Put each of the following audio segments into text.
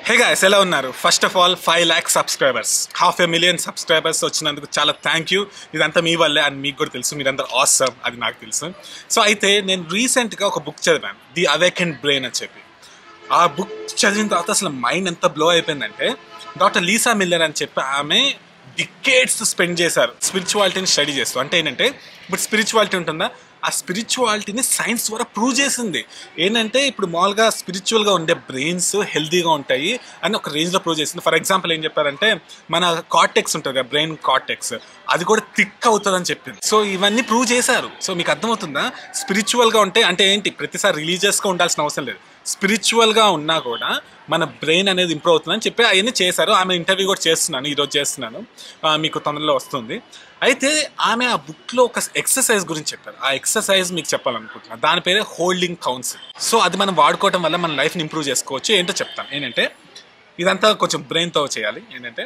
హే guys ఎలా ఉన్నారు first of all five lakh subscribers half a million subscribers వచ్చినందుకు చాలా థ్యాంక్ యూ ఇదంతా మీ వల్లే అని మీకు కూడా తెలుసు మీరందరూ ఆసమ్ అది నాకు తెలుసు సో అయితే నేను రీసెంట్గా ఒక బుక్ చదివాను ది అవేకెండ్ బ్రెయిన్ అని చెప్పి ఆ బుక్ చదివిన తర్వాత అసలు మైండ్ ఎంత బ్లో అయిపోయిందంటే డాక్టర్ లీసా మిల్లర్ అని చెప్పి ఆమె డికేట్స్ స్పెండ్ చేశారు స్పిరిచువాలిటీని స్టడీ చేస్తూ అంటే ఏంటంటే ఇప్పుడు స్పిరిచువాలిటీ ఉంటుందా ఆ స్పిరిచువాలిటీని సైన్స్ ద్వారా ప్రూవ్ చేసింది ఏంటంటే ఇప్పుడు మామూలుగా స్పిరిచువల్గా ఉండే బ్రెయిన్స్ హెల్తీగా ఉంటాయి అని ఒక రేంజ్లో ప్రూవ్ చేసింది ఫర్ ఎగ్జాంపుల్ ఏం చెప్పారంటే మన కార్టెక్స్ ఉంటుంది కదా బ్రెయిన్ కార్టెక్స్ అది కూడా థిక్ అవుతుందని చెప్పింది సో ఇవన్నీ ప్రూవ్ చేశారు సో మీకు అర్థమవుతుందా స్పిరిచువల్గా ఉంటే అంటే ఏంటి ప్రతిసారి రిలీజియస్గా ఉండాల్సిన అవసరం లేదు స్పిరిచువల్గా ఉన్నా కూడా మన బ్రెయిన్ అనేది ఇంప్రూవ్ అవుతుందని చెప్పి అవన్నీ చేశారు ఆమె ఇంటర్వ్యూ కూడా చేస్తున్నాను ఈరోజు చేస్తున్నాను ఆ, మీకు తొందరలో వస్తుంది అయితే ఆమె ఆ బుక్లో ఒక ఎక్సర్సైజ్ గురించి చెప్పారు ఆ ఎక్సర్సైజ్ మీకు చెప్పాలనుకుంటున్నాను దాని పేరే హోల్డింగ్ కౌన్సిల్ సో అది మనం వాడుకోవడం వల్ల మన లైఫ్ని ఇంప్రూవ్ చేసుకోవచ్చు ఏంటో చెప్తాను ఏంటంటే ఇదంతా కొంచెం బ్రెయిన్తో చేయాలి ఏంటంటే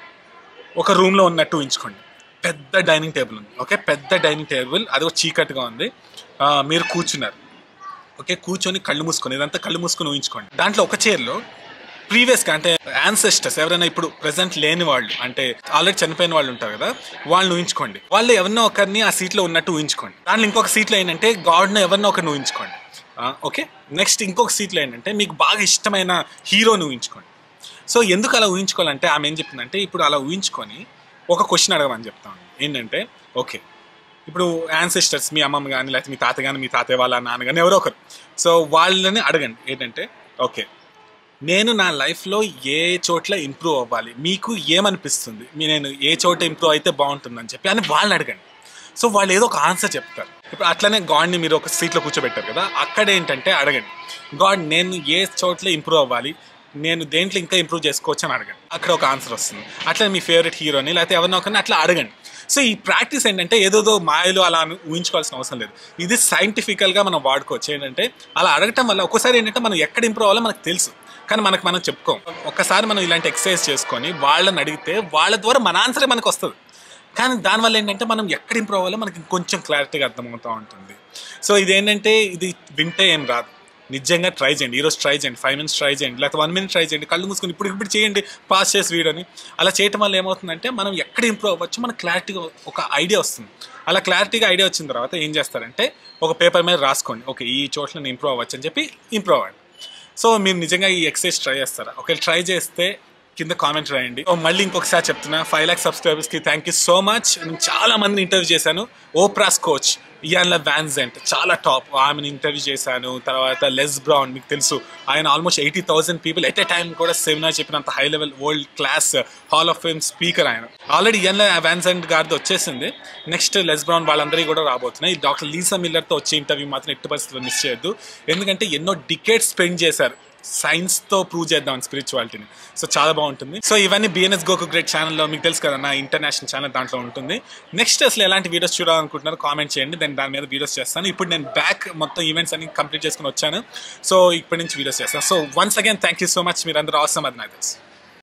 ఒక రూమ్లో ఉన్నట్టు ఊహించుకోండి పెద్ద డైనింగ్ టేబుల్ ఉంది ఓకే పెద్ద డైనింగ్ టేబుల్ అది ఒక చీకటిగా ఉంది ఆ, మీరు కూర్చున్నారు ఓకే కూర్చొని కళ్ళు మూసుకొని ఇదంతా కళ్ళు మూసుకొని ఊహించుకోండి దాంట్లో ఒక చైర్లో ప్రీవియస్గా అంటే యాన్సెస్టర్స్ ఎవరైనా ఇప్పుడు ప్రెసెంట్ లేని వాళ్ళు అంటే ఆల్రెడీ చనిపోయిన వాళ్ళు ఉంటారు కదా వాళ్ళని ఊహించుకోండి వాళ్ళు ఎవరినో ఒకరిని ఆ సీట్లో ఉన్నట్టు ఊహించుకోండి దాంట్లో ఇంకొక సీట్లో ఏంటంటే గాడ్ను ఎవరినో ఒకరిని ఊహించుకోండి ఆ, ఓకే నెక్స్ట్ ఇంకొక సీట్లో ఏంటంటే మీకు బాగా ఇష్టమైన హీరోని ఊహించుకోండి సో ఎందుకు అలా ఊహించుకోవాలంటే ఆమె ఏం చెప్పిందంటే ఇప్పుడు అలా ఊహించుకొని ఒక క్వశ్చన్ అడగమని చెప్తాను ఏంటంటే ఓకే ఇప్పుడు యాన్సిస్టర్స్ మీ అమ్మమ్మ కానీ లేకపోతే మీ తాత కానీ మీ తాతయ్య వాళ్ళ నాన్న కానీ ఎవరో ఒకరు సో వాళ్ళని అడగండి ఏంటంటే ఓకే నేను నా లైఫ్లో ఏ చోట్ల ఇంప్రూవ్ అవ్వాలి మీకు ఏమనిపిస్తుంది మీ నేను ఏ చోట ఇంప్రూవ్ అయితే బాగుంటుందని చెప్పి అని వాళ్ళని అడగండి సో వాళ్ళు ఏదో ఒక ఆన్సర్ చెప్తారు ఇప్పుడు అట్లనే గాడ్ని మీరు ఒక సీట్లో కూర్చోబెట్టారు కదా అక్కడ ఏంటంటే అడగండి గాడ్ నేను ఏ చోట్ల ఇంప్రూవ్ అవ్వాలి నేను దేంట్లో ఇంకా ఇంప్రూవ్ చేసుకోవచ్చు అని అడగండి అక్కడ ఒక ఆన్సర్ వస్తుంది అట్లా మీ ఫేవరెట్ హీరోని లేకపోతే ఎవరినో ఒకరిని అట్లా అడగండి సో ఈ ప్రాక్టీస్ ఏంటంటే ఏదోదో మాయలు అలా అని ఊహించుకోవాల్సిన అవసరం లేదు ఇది సైంటిఫికల్గా మనం వాడుకోవచ్చు ఏంటంటే అలా అడగటం వల్ల ఒక్కోసారి ఏంటంటే మనం ఎక్కడ ఇంప్రూవ్ అవ్వాలో మనకు తెలుసు కానీ మనకు మనం చెప్పుకోం ఒక్కసారి మనం ఇలాంటి ఎక్సర్సైజ్ చేసుకొని వాళ్ళని అడిగితే వాళ్ళ ద్వారా మన ఆన్సరే మనకు వస్తుంది కానీ దానివల్ల ఏంటంటే మనం ఎక్కడ ఇంప్రూవ్ అవ్వాలో మనకి ఇంకొంచెం క్లారిటీగా అర్థమవుతూ ఉంటుంది సో ఇదేంటంటే ఇది వింటే ఏం రాదు నిజంగా ట్రై చేయండి ఈరోజు ట్రై చేయండి ఫైవ్ మినిట్స్ ట్రై చేయండి లేకపోతే వన్ మినిట్ ట్రై చేయండి కళ్ళు మూసుకొని ఇప్పుడు ఇప్పుడు చేయండి పాస్ చేసి వీడియోని అలా చేయటం వల్ల ఏమవుతుందంటే మనం ఎక్కడ ఇంప్రూవ్ అవ్వచ్చు మనకు క్లారిటీగా ఒక ఐడియా వస్తుంది అలా క్లారిటీగా ఐడియా వచ్చిన తర్వాత ఏం చేస్తారంటే ఒక పేపర్ మీద రాసుకోండి ఓకే ఈ చోట్ల నేను ఇంప్రూవ్ అవ్వచ్చు అని చెప్పి ఇంప్రూవ్ అవ్వండి సో మీరు నిజంగా ఈ ఎక్సర్సైజ్ ట్రై చేస్తారా ఒకవేళ ట్రై చేస్తే కింద కామెంట్ రాయండి ఓ మళ్ళీ ఇంకొకసారి చెప్తున్నా ఫైవ్ ల్యాక్ సబ్స్క్రైబర్స్కి థ్యాంక్ యూ సో మచ్ నేను చాలా మందిని ఇంటర్వ్యూ చేశాను ఓప్రాస్ కోచ్ ఇయాన్ల వ్యాన్జెంట్ చాలా టాప్ ఆమెను ఇంటర్వ్యూ చేశాను తర్వాత లెస్ బ్రౌన్ మీకు తెలుసు ఆయన almost eighty thousand people at a time కూడా సెమినార్ చెప్పినంత high level world class hall of fame speaker ఆయన ఆల్రెడీ ఇయాన్ల వ్యాన్జెంట్ గారిది వచ్చేసింది నెక్స్ట్ లెస్ బ్రౌన్ వాళ్ళందరికీ కూడా రాబోతున్నాయి డాక్టర్ లీసా మిల్లర్తో వచ్చే ఇంటర్వ్యూ మాత్రం ఎట్టి పరిస్థితుల్లో మిస్ చేయొద్దు ఎందుకంటే ఎన్నో డికేట్ స్పెండ్ చేశారు సైన్స్ తో ప్రూవ్ చేద్దాం స్పిరిచువాలిటీని సో చాలా బాగుంటుంది సో ఇవన్నీ బిఎన్ఎస్ గోకు గ్రేట్ ఛానల్లో మీకు తెలుసు కదా నా ఇంటర్నేషనల్ ఛానల్ దాంట్లో ఉంటుంది నెక్స్ట్ అసలు ఎలాంటి వీడియోస్ చూడాలనుకుంటున్నారు కామెంట్ చేయండి దెన్ దాని మీద వీడియోస్ చేస్తాను ఇప్పుడు నేను బ్యాక్ మొత్తం ఈవెంట్స్ అన్ని కంప్లీట్ చేసుకుని వచ్చాను సో ఇప్పటి నుంచి వీడియోస్ చేస్తాను so once again thank you so much మీరు అందరూ అవసరం అది నాకు తెలుసు